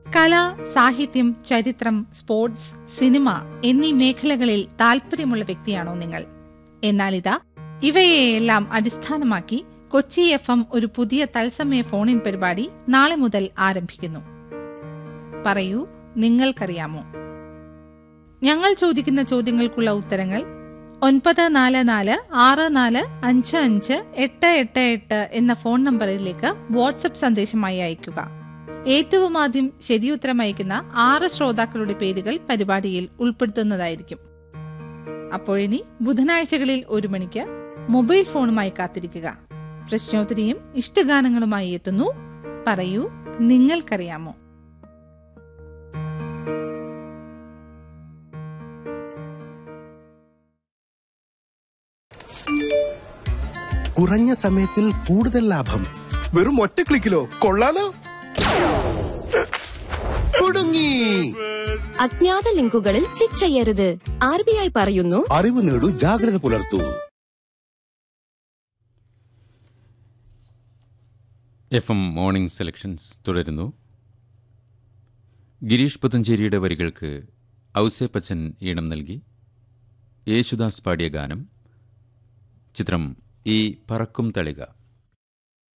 കല സാഹിത്യം ചരിത്രം സ്പോർട്സ് സിനിമ എന്നീ മേഖലകളിൽ താൽപര്യമുള്ള വ്യക്തിയാണോ നിങ്ങൾ എന്നാൽ ഇതാ ഇവയെയെല്ലാം അടിസ്ഥാനമാക്കി കൊച്ചി എഫ് എം ഒരു പുതിയ തത്സമയ ഫോണിൻ പരിപാടി നാളെ മുതൽ ആരംഭിക്കുന്നു പറയൂ നിങ്ങൾക്കറിയാമോ ഞങ്ങൾ ചോദിക്കുന്ന ചോദ്യങ്ങൾക്കുള്ള ഉത്തരങ്ങൾ ഒൻപത് നാല് നാല് ആറ് നാല് അഞ്ച് അഞ്ച് എട്ട് എട്ട് എട്ട് എന്ന ഫോൺ നമ്പറിലേക്ക് വാട്സപ്പ് സന്ദേശമായി അയയ്ക്കുക ഏറ്റവും ആദ്യം ശരിയുത്തരം അയക്കുന്ന ആറ് ശ്രോതാക്കളുടെ പേരുകൾ പരിപാടിയിൽ ഉൾപ്പെടുത്തുന്നതായിരിക്കും അപ്പോഴിനി ബുധനാഴ്ചകളിൽ ഒരു മണിക്ക് മൊബൈൽ ഫോണുമായി കാത്തിരിക്കുക പ്രശ്നോത്തരിയും ഇഷ്ടഗാനങ്ങളുമായി എത്തുന്നു പറയൂ നിങ്ങൾക്കറിയാമോ കുറഞ്ഞ സമയത്തിൽ കൂടുതൽ ലാഭം വെറും ഒറ്റ ക്ലിക്കിലോ കൊള്ളാലോ കുടുങ്ങി അജ്ഞാത ലിങ്കുകളിൽ ക്ലിക്ക് ചെയ്യരുത് ആർ ബി ഐ പറയുന്നു അറിവ് നേടൂ ജാഗ്രത പുലർത്തൂ എഫ് എം മോർണിംഗ് സെലക്ഷൻസ് തുടരുന്നു ഗിരീഷ് പുത്തഞ്ചേരിയുടെ വരികൾക്ക് ഔസേപ്പച്ചൻ ഈണം നൽകി യേശുദാസ് പാടിയ ഗാനം ചിത്രം ഈ പറക്കും തളിക